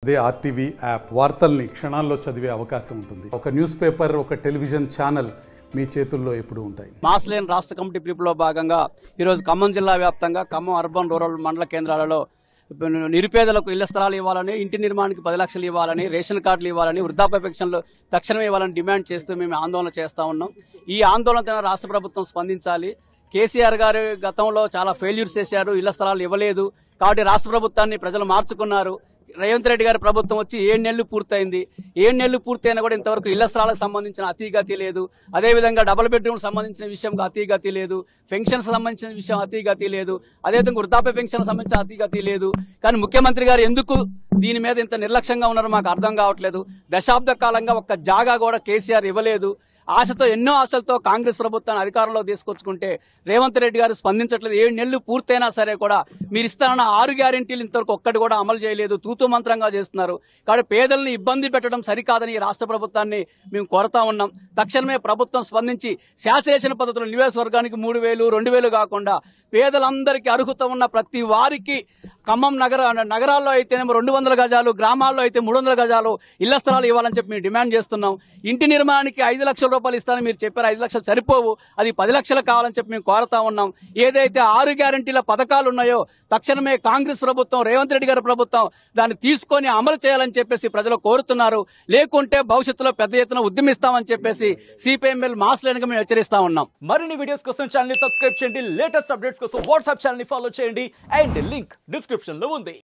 అదే RTV app వార్తల్ని క్షణాల్లో చదివే అవకాశం ఉంటుంది ఒక న్యూస్ పేపర్ ఒక టెలివిజన్ ఛానల్ మీ చేతుల్లో ఎప్పుడూ ఉంటాయి మాస్లేన్ రాష్ట్ర కమిటీ పిలుపులో భాగంగా ఈరోజు ఖమ్మం జిల్లా వ్యాప్తంగా ఖమ్మం అర్బన్ రూరల్ మండల కేంద్రాలలో నిరుపేదలకు ఇళ్ల స్థలాలు ఇవ్వాలని ఇంటి నిర్మాణానికి పది లక్షలు ఇవ్వాలని రేషన్ కార్డులు ఇవ్వాలని వృద్ధాప్య పెన్షన్లు తక్షణమే ఇవ్వాలని డిమాండ్ చేస్తూ మేము ఆందోళన చేస్తా ఉన్నాం ఈ ఆందోళనతో రాష్ట్ర ప్రభుత్వం స్పందించాలి కేసీఆర్ గారు గతంలో చాలా ఫెయిల్యూర్స్ చేశారు ఇళ్ల స్థలాలు ఇవ్వలేదు కాబట్టి రాష్ట్ర ప్రభుత్వాన్ని ప్రజలు మార్చుకున్నారు రేవంత్ రెడ్డి గారి ప్రభుత్వం వచ్చి ఏడు నెలలు పూర్తయింది ఏడు నెలలు పూర్తయినా కూడా ఇంతవరకు ఇళ్ల స్థలాలకు సంబంధించిన అతిగతి లేదు అదేవిధంగా డబుల్ బెడ్రూమ్ సంబంధించిన విషయం అతిగతి లేదు పెన్షన్స్ సంబంధించిన విషయం అతిగతి లేదు అదేవిధంగా వృద్ధాప్య పెన్షన్ సంబంధించిన అతిగతి లేదు కానీ ముఖ్యమంత్రి గారు ఎందుకు దీని మీద ఇంత నిర్లక్ష్యంగా ఉన్నారో మాకు అర్థం కావట్లేదు దశాబ్ద కాలంగా ఒక్క జాగా కూడా కేసీఆర్ ఇవ్వలేదు ఆశతో ఎన్నో ఆశలతో కాంగ్రెస్ ప్రభుత్వాన్ని అధికారంలో తీసుకొచ్చుకుంటే రేవంత్ రెడ్డి గారు స్పందించట్లేదు ఏడు నెలలు పూర్తయినా సరే కూడా మీరు ఇస్తారన్న ఆరు గ్యారెంటీలు ఇంతవరకు ఒక్కటి కూడా అమలు చేయలేదు తూతు మంత్రంగా చేస్తున్నారు కాబట్టి పేదల్ని ఇబ్బంది పెట్టడం సరికాదని ఈ రాష్ట్ర ప్రభుత్వాన్ని మేము కోరుతా ఉన్నాం తక్షణమే ప్రభుత్వం స్పందించి శాసనేషన్ పద్ధతిలో నియోజకవర్గానికి మూడు వేలు రెండు వేలు కాకుండా పేదలందరికీ అర్హత ఉన్న ప్రతి వారికి ఖమ్మం నగర నగరాల్లో అయితేనేమో రెండు వందల గజాలు గ్రామాల్లో అయితే మూడు వందల గజాలు ఇళ్ల స్థలాలు ఇవ్వాలని చెప్పి మేము డిమాండ్ చేస్తున్నాం ఇంటి నిర్మాణానికి ఐదు లక్షల రూపాయలు ఇస్తానని మీరు చెప్పారు ఐదు లక్షలు సరిపోవు అది పది లక్షలు కావాలని చెప్పి మేము కోరుతా ఉన్నాం ఏదైతే ఆరు గ్యారంటీల పథకాలు ఉన్నాయో తక్షణమే కాంగ్రెస్ ప్రభుత్వం రేవంత్ రెడ్డి గారి ప్రభుత్వం దాన్ని తీసుకొని అమలు చేయాలని చెప్పేసి ప్రజలు కోరుతున్నారు లేకుంటే భవిష్యత్తులో పెద్ద ఎత్తున ఉద్యమిస్తామని చెప్పేసి సిపిఎంఎల్ మాస్లేనిగా మేము హెచ్చరిస్తా ఉన్నాం మరిన్ని వీడియోస్ కోసం ఛానల్ ని సబ్స్క్రైబ్ చేయండి లేటెస్ట్ అప్డేట్స్ కోసం వాట్సాప్ ఛానల్ ని ఫాలో చేయండి అండ్ లింక్ డిస్క్రిప్షన్ లో ఉంది